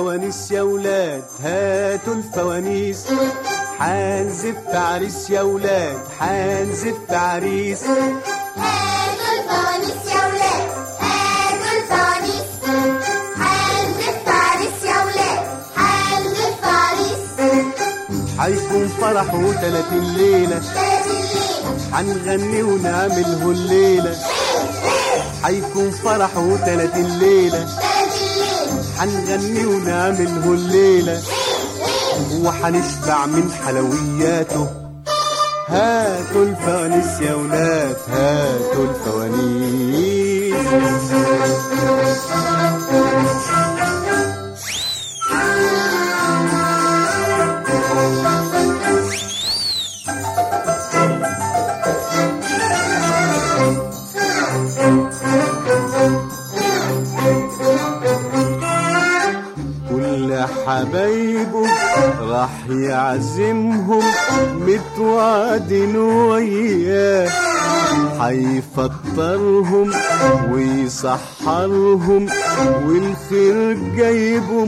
الفوانيس يا ولاد هاتوا الفوانيس حنزف عريس يا ولاد حنزف عريس هاتوا الفوانيس يا ولاد هاتوا الفوانيس هنزف عريس يا ولاد هنزف عريس حيكون فرحه تلاتين ليلة تلات الليلة حنغني ونعمله الليلة حيكون فرحه تلاتين ليلة تلات الليلة حنغني ونعمله الليلة وحنشبع من حلوياته هاتوا الفوانيس يا ولاد هاتوا الفوانيس كل حبايبه راح يعزمهم متوعدين وياه حيفطرهم ويسحرهم والخير جايبه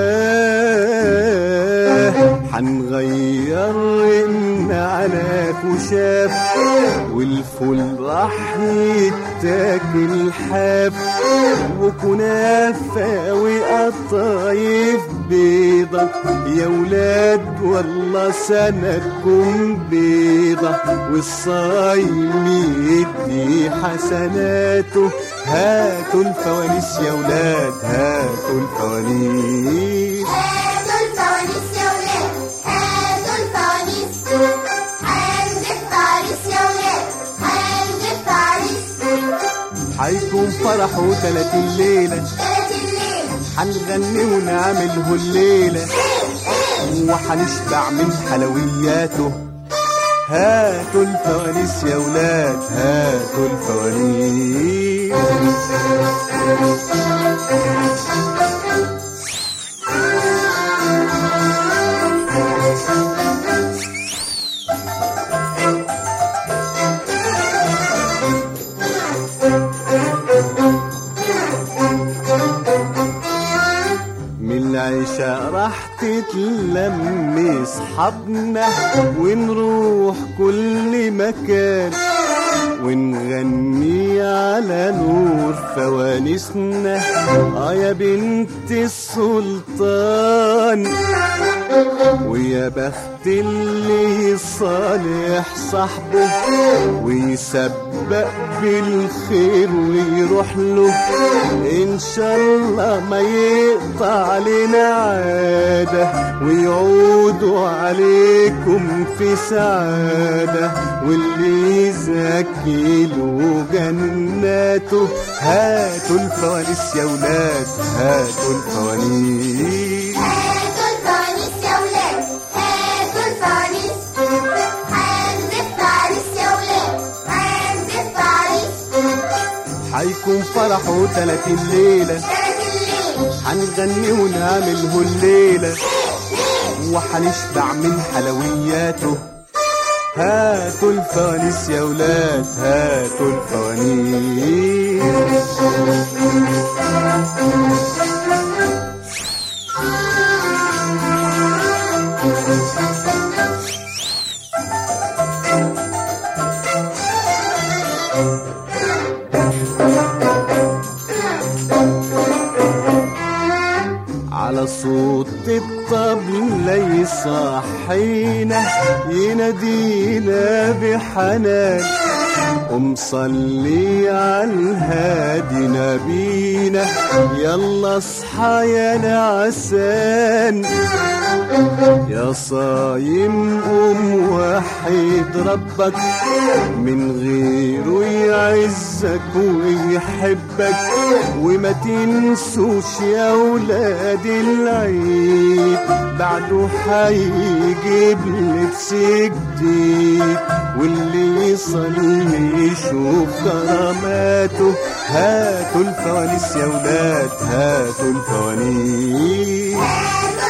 معاه حنغير إن على خشاف والفول راح يتاكل حاف وكنافة وقطايف بيضة يا ولاد والله سندكم بيضة والصايم يدي حسناته هاتوا الفوانيس يا ولاد هاتوا الفوانيس هاتوا الفوانيس يا ولاد هاتوا الفوانيس هنزف عريس يا ولاد هنزف عريس حيكون فرحه تلاتين ليلة تلات الليلة حنغني ونعمله الليلة وحنشبع من حلوياته هاتوا الفوانيس يا ولاد هاتوا الفوانيس من العشاء راح تتلم اصحابنا ونروح كل مكان ونغني على نور فوانيسنا اه يا بنت السلطان ويا بخت اللي صالح صاحبه ويسبق بالخير ويروح له ان شاء الله ما يقطع علينا عاده ويعودوا عليكم في سعاده واللي يزكي له جناته هاتوا الفوانيس يا ولاد هاتوا الفوانيس هاتوا الفوانيس يا ولاد هاتوا الفوانيس هنزف عريس يا ولاد هنزف عريس حيكون فرحه تلاتين ليلة تلات الليلة حنغني ونعمله الليلة وحنشبع من حلوياته هاتوا الفوانيس يا ولاد هاتوا الفوانيس على صوت الطبلة يصحينا ينادينا بحنان قم صلي على الهادي نبينا يلا اصحى يا نعسان يا صايم قوم وحيد ربك من غيره يعزك ويحبك وما تنسوش يا ولاد العيد بعده حيجيب لبس جديد واللي يصلي يشوف كراماته هاتوا الفوانيس يا ولاد هاتوا الفوانيس هاتوا